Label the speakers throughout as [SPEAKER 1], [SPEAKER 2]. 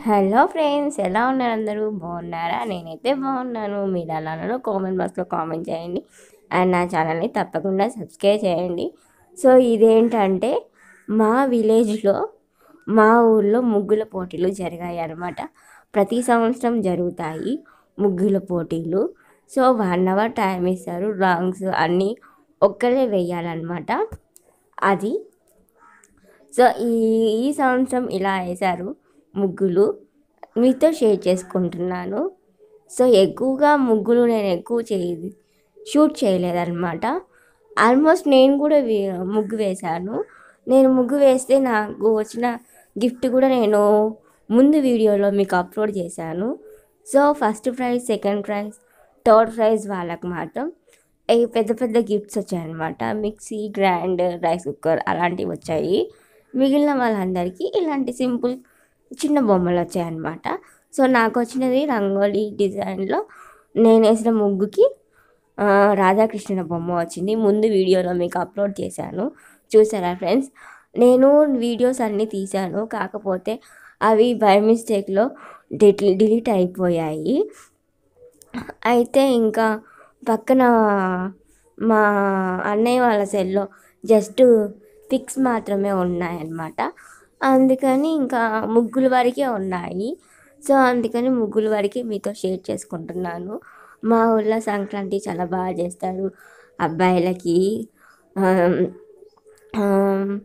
[SPEAKER 1] hello friends ఎలా ఉన్నారు అందరూ బాగున్నారా నేనైతే బాగున్నాను మీరు ఎలా ఉన్నారో కామెంట్ బాక్స్లో కామెంట్ చేయండి అండ్ నా ఛానల్ని తప్పకుండా సబ్స్క్రైబ్ చేయండి సో ఇదేంటంటే మా విలేజ్లో మా ఊర్లో ముగ్గుల పోటీలు జరిగాయి అన్నమాట ప్రతి సంవత్సరం జరుగుతాయి ముగ్గుల పోటీలు సో వన్ అవర్ టైం ఇస్తారు రాంగ్స్ అన్నీ ఒక్కరే వేయాలన్నమాట అది సో ఈ ఈ సంవత్సరం ఇలా వేశారు ముగ్గులు మీతో షేర్ చేసుకుంటున్నాను సో ఎక్కువగా ముగ్గులు నేను ఎక్కువ చేయ షూట్ చేయలేదన్నమాట ఆల్మోస్ట్ నేను కూడా వే- ముగ్గు వేశాను నేను ముగ్గు వేస్తే నాకు వచ్చిన గిఫ్ట్ కూడా నేను ముందు వీడియోలో మీకు అప్లోడ్ చేశాను so first prize second prize third prize వాళ్ళకి మాత్రం ఈ పెద్ద పెద్ద గిఫ్ట్స్ వచ్చాయన్నమాట మిక్సీ గ్రైండర్ రైస్ కుక్కర్ అలాంటివి వచ్చాయి మిగిలిన వాళ్ళందరికీ ఇలాంటి సింపుల్ చిన్న బొమ్మలు వచ్చాయన్నమాట సో నాకు వచ్చినది రంగోలీ డిజైన్లో నేను వేసిన ముగ్గుకి ఆ, రాధాకృష్ణుల బొమ్మ వచ్చింది ముందు వీడియోలో మీకు అప్లోడ్ చేశాను చూసారా ఫ్రెండ్స్ నేను వీడియోస్ అన్నీ తీశాను కాకపోతే అవి బై మిస్టేక్లో డిలి డిలీట్ అయిపోయాయి అయితే ఇంకా పక్కన మా అన్నయ్య వాళ్ళ సెల్లో జస్ట్ పిక్స్ మాత్రమే ఉన్నాయన్నమాట అందుకని ఇంకా ముగ్గుల వరకే ఉన్నాయి సో అందుకని ముగ్గుల వరకే మీతో షేర్ చేసుకుంటున్నాను మా ఊళ్ళో సంక్రాంతి చాలా బాగా చేస్తారు అబ్బాయిలకి ఆమ్, ఆమ్,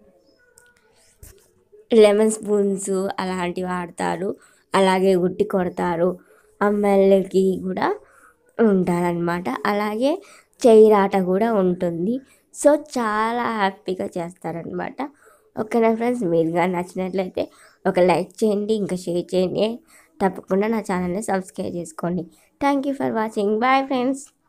[SPEAKER 1] లెమన్ స్పూన్స్ అలాంటివి ఆడతారు అలాగే ఉట్టి కొడతారు అమ్మాయిలకి కూడా ఉంటారనమాట అలాగే చైరాట కూడా ఉంటుంది సో చాలా హ్యాపీగా చేస్తారనమాట ఓకేనా ఫ్రెండ్స్ మీరుగా నచ్చినట్లయితే ఒక లైక్ చేయండి ఇంకా షేర్ చేయండి తప్పకుండా నా ఛానల్ని సబ్స్క్రైబ్ చేసుకోండి thank you for watching bye friends